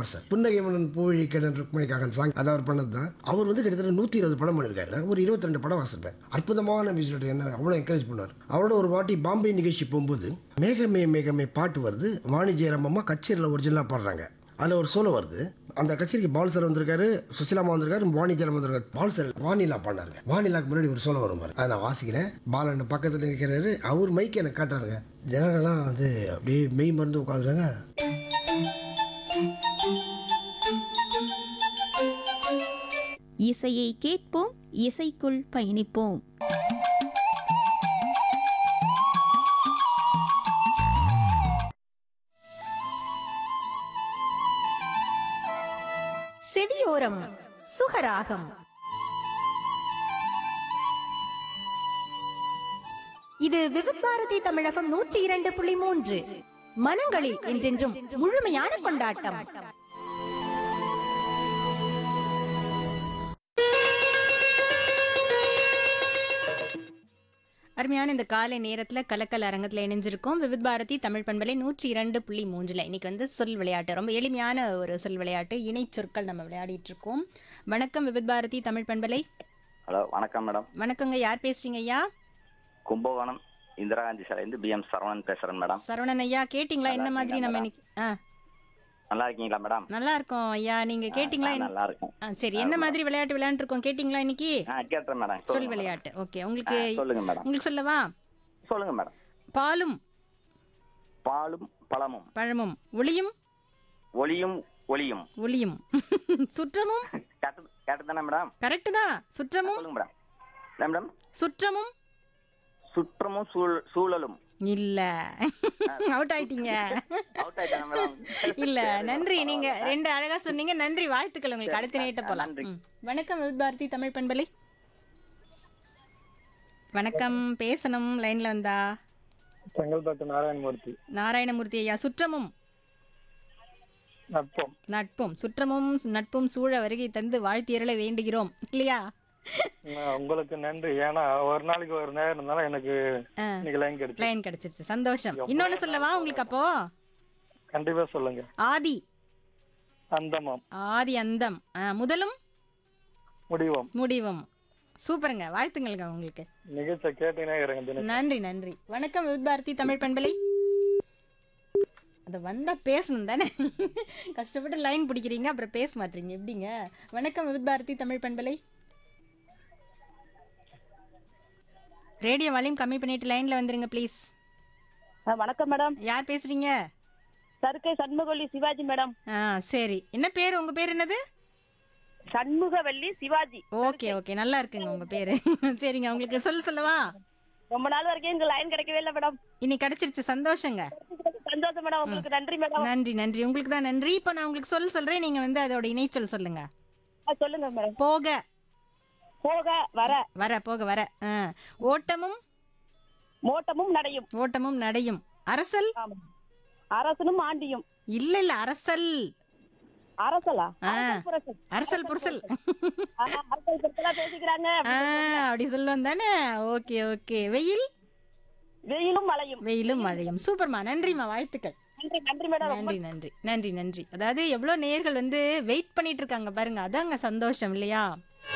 Sivakumar sir புன்னகை மன்னன் பூழி கிணறு ருக்மணிக்காகன் சாங் அதை அவர் பண்ணது தான் அவர் வந்து கிட்டத்தட்ட நூற்றி இருபது படம் பண்ணியிருக்காரு ஒரு இருபத்தி ரெண்டு படம் வாசிப்பேன் அற்புதமான மியூசிக் என்ன அவ்வளோ என்கரேஜ் பண்ணுவார் அவரோட ஒரு வாட்டி பாம்பே நிகழ்ச்சி போகும்போது மேகமே மேகமே பாட்டு வருது வாணி ஜெயராம் அம்மா கச்சேரியில் ஒரிஜினலாக பாடுறாங்க அதில் ஒரு சோலோ வருது அந்த கச்சேரிக்கு பால் சார் வந்திருக்காரு சுசிலாமா வந்திருக்காரு வாணி ஜெயராம் வந்திருக்காரு பால் சார் வானிலா பாடினாருங்க வானிலாக்கு முன்னாடி ஒரு சோலோ வரும் பாரு அதை நான் வாசிக்கிறேன் பாலன் பக்கத்தில் இருக்கிறாரு அவர் மைக்கு எனக்கு காட்டுறாருங்க ஜனங்கள்லாம் வந்து அப்படியே மெய் மருந்து உட்காந்துறாங்க இசையை கேட்போம் இசைக்குள் பயணிப்போம் செவியோரம் சுகராகம் இது விவிபாரதி தமிழகம் நூற்றி இரண்டு புள்ளி மூன்று மனங்களில் என்றென்றும் முழுமையான கொண்டாட்டம் அருமையான இந்த காலை நேரத்தில் கலக்கல் அரங்கத்தில் இணைஞ்சிருக்கோம் விவித் பாரதி தமிழ் பண்பலை நூற்றி இரண்டு புள்ளி மூன்றில் இன்னைக்கு வந்து சொல் விளையாட்டு ரொம்ப எளிமையான ஒரு சொல் விளையாட்டு இணை சொற்கள் நம்ம விளையாடிட்டு இருக்கோம் வணக்கம் விவித் பாரதி தமிழ் பண்பலை ஹலோ வணக்கம் மேடம் வணக்கங்க யார் பேசுறீங்க ஐயா கும்பகோணம் இந்திரா காந்தி சாலையிலேருந்து பிஎம் சரவணன் பேசுறேன் மேடம் சரவணன் ஐயா கேட்டிங்களா என்ன நல்லா மாதிரி நம்ம இருக்கீங்களா இன்னைக்கு ஆ நல்லா இருக்கீங்களா மேடம் நல்லா இருக்கோம் ஐயா நீங்க கேட்டிங்களா நான் என்ன- நல்லா இருக்கேன் ஆ, சரி என்ன மாதிரி விளையாட்டு விளையாண்டுருக்கோம் கேட்டிங்களா இன்னைக்கு ஆ கேட்டேன் மேடம் சொல் சொல்லுங்க மேடம். விளையாட்டு ஓகே ஆ, உங்களுக்கு சொல்லுங்க மேடம் உங்களுக்கு சொல்லவா சொல்லுங்க மேடம் பாலும் பாலும் பழமும் பழமும் ஒளியும் ஒளியும் ஒளியும் ஒளியும் சுற்றமும் கேட்டு கேட்டு தானே மேடம் கரெக்டு தான் சுற்றமும் சொல்லுங்க மேடம் என்ன மேடம் சுற்றமும் சுற்றமும் சூழ் சூழலும் இல்ல அவுட் ஆயிட்டீங்க அவுட் ஆயிட்டாங்க மேடம் இல்ல நன்றி நீங்க ரெண்டு அழகா சொன்னீங்க நன்றி வாழ்த்துக்கள் உங்களுக்கு அடுத்த சரி, நேட்ட ஆ, போலாம் நன்றி. ம். வணக்கம் வித் பாரதி தமிழ் பண்பலை வணக்கம் பேசணும் லைன்ல வந்தா செங்கல்பட்டு நாராயணமூர்த்தி நாராயணமூர்த்தி ஐயா சுற்றமும் நட்பம் நட்பும் சுற்றமும் நட்பும் சூழ வருகை தந்து வாழ்த்தியர்களை வேண்டுகிறோம் இல்லையா நான் உங்களுக்கு நன்றி ஏன்னா ஒரு நாளைக்கு ஒரு நேரம் இருந்தாலும் எனக்கு ஆ, இன்னைக்கு லைன் கிடைச்சு லைன் கிடைச்சிருச்சு சந்தோஷம் இன்னொன்னு சொல்லவா உங்களுக்கு அப்போ கண்டிப்பா சொல்லுங்க ஆதி அந்தமம் ஆதி அந்தம் ஆ, முதலும் முடிவம் முடிவும் சூப்பருங்க வாழ்த்துங்கள்ங்க உங்களுக்கு நிகழ்ச்சியை கேட்டீங்கன்னா இருங்க தினம் நன்றி நன்றி வணக்கம் வித் பாரதி தமிழ் பண்பலை அது வந்தா பேசணும் தானே கஷ்டப்பட்டு லைன் பிடிக்கிறீங்க அப்புறம் பேச மாட்டீங்க எப்படிங்க வணக்கம் வித் பாரதி தமிழ் பண்பலை ரேடியோ வால்யூம் கம்மி பண்ணிட்டு லைன்ல வந்துருங்க ப்ளீஸ் ஆ, வணக்கம் மேடம் யார் பேசுறீங்க சருக்கை சண்முகவல்லி சிவாஜி மேடம் ஆ சரி என்ன பேர் உங்க பேர் என்னது சண்முகவல்லி சிவாஜி ஓகே ஓகே நல்லா இருக்குங்க உங்க பேரு சரிங்க உங்களுக்கு சொல்ல சொல்லவா ரொம்ப நாள் வரைக்கும் எங்க லைன் கிடைக்கவே இல்லை மேடம் இனி கிடைச்சிருச்சு சந்தோஷங்க சந்தோஷம் மேடம் உங்களுக்கு நன்றி மேடம் நன்றி நன்றி உங்களுக்கு தான் நன்றி இப்போ நான் உங்களுக்கு சொல் சொல்றேன் நீங்க வந்து அதோட இணைச்சொல் சொல்லுங்க ஆ, சொல்லுங்க மேடம் போக போக வர வர போக வர ஆ. ஓட்டமும் மோட்டமும் நடையும் ஓட்டமும் நடையும் அரசல் ஆமா அரசனும் ஆண்டியும் இல்ல இல்ல அரசல் அரசலா ஆ. அரசல் புரசல். அரசல் புரசல் ஆ, அரசல் புரசலா பேசிக்கிறாங்க ஆ, அப்படி சொல்லுவோம் தானே ஓகே ஓகே வெயில் வெயிலும் மழையும் வெயிலும் மழையும் சூப்பர்மா நன்றிம்மா வாழ்த்துக்கள் நன்றி நன்றி மேடம் ரொம்ப நன்றி நன்றி நன்றி நன்றி அதாவது எவ்வளோ நேர்கள் வந்து வெயிட் பண்ணிட்டு இருக்காங்க பாருங்க அதாங்க சந்தோஷம் இல்லையா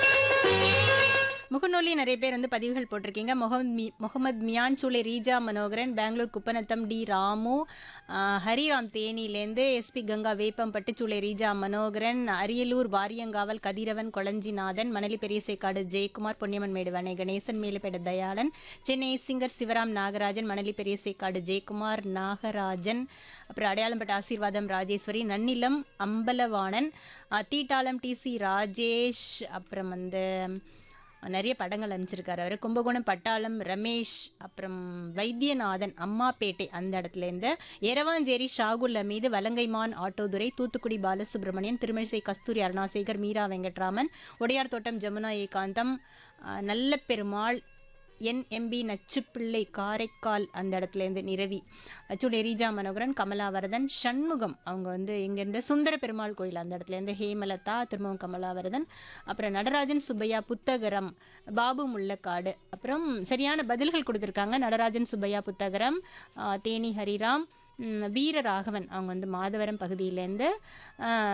முகநூலி நிறைய பேர் வந்து பதிவுகள் போட்டிருக்கீங்க முகமது மி முகமது மியான் சூளை ரீஜா மனோகரன் பெங்களூர் குப்பநத்தம் டி ராமு ஆஹ், ஹரிராம் தேனியிலேருந்து எஸ்பி கங்கா வேப்பம்பட்டு சூளை ரீஜா மனோகரன் அரியலூர் வாரியங்காவல் கதிரவன் கொளஞ்சிநாதன் மணலி பெரியசேக்காடு ஜெயக்குமார் பொன்னியம்மன் மேடுவனை கணேசன் மேலுப்பேட தயாளன் சென்னை சிங்கர் சிவராம் நாகராஜன் மணலி பெரியசேக்காடு ஜெயக்குமார் நாகராஜன் அப்புறம் அடையாளம்பட்ட ஆசீர்வாதம் ராஜேஸ்வரி நன்னிலம் அம்பலவாணன் அஹ், தீட்டாளம் டிசி ராஜேஷ் அப்புறம் வந்து நிறைய படங்கள் அனுப்பிச்சிருக்காரு அவர் கும்பகோணம் பட்டாளம் ரமேஷ் அப்புறம் வைத்தியநாதன் அம்மாப்பேட்டை அந்த இடத்துலேருந்து எரவாஞ்சேரி ஷாகுல் மீது வலங்கைமான் ஆட்டோதுரை தூத்துக்குடி பாலசுப்ரமணியன் திருமிழிசை கஸ்தூரி அருணாசேகர் மீரா வெங்கட்ராமன் உடையார் தோட்டம் ஜமுனா ஏகாந்தம் அஹ், நல்ல பெருமாள் என்எம்பி நச்சுப்பிள்ளை காரைக்கால் அந்த இடத்துலேருந்து நிரவி அச்சுடைய ரீஜா மனோகரன் கமலாவரதன் சண்முகம் அவங்க வந்து இங்கேருந்து சுந்தர பெருமாள் கோயில் அந்த இடத்துலேருந்து ஹேமலதா திரும்பவும் கமலாவரதன் அப்புறம் நடராஜன் சுப்பையா புத்தகரம் பாபு முள்ளக்காடு அப்புறம் சரியான பதில்கள் கொடுத்துருக்காங்க நடராஜன் சுப்பையா புத்தகரம் ஆ, தேனி ஹரிராம் ம், வீரராகவன் அவங்க வந்து மாதவரம் பகுதியிலேருந்து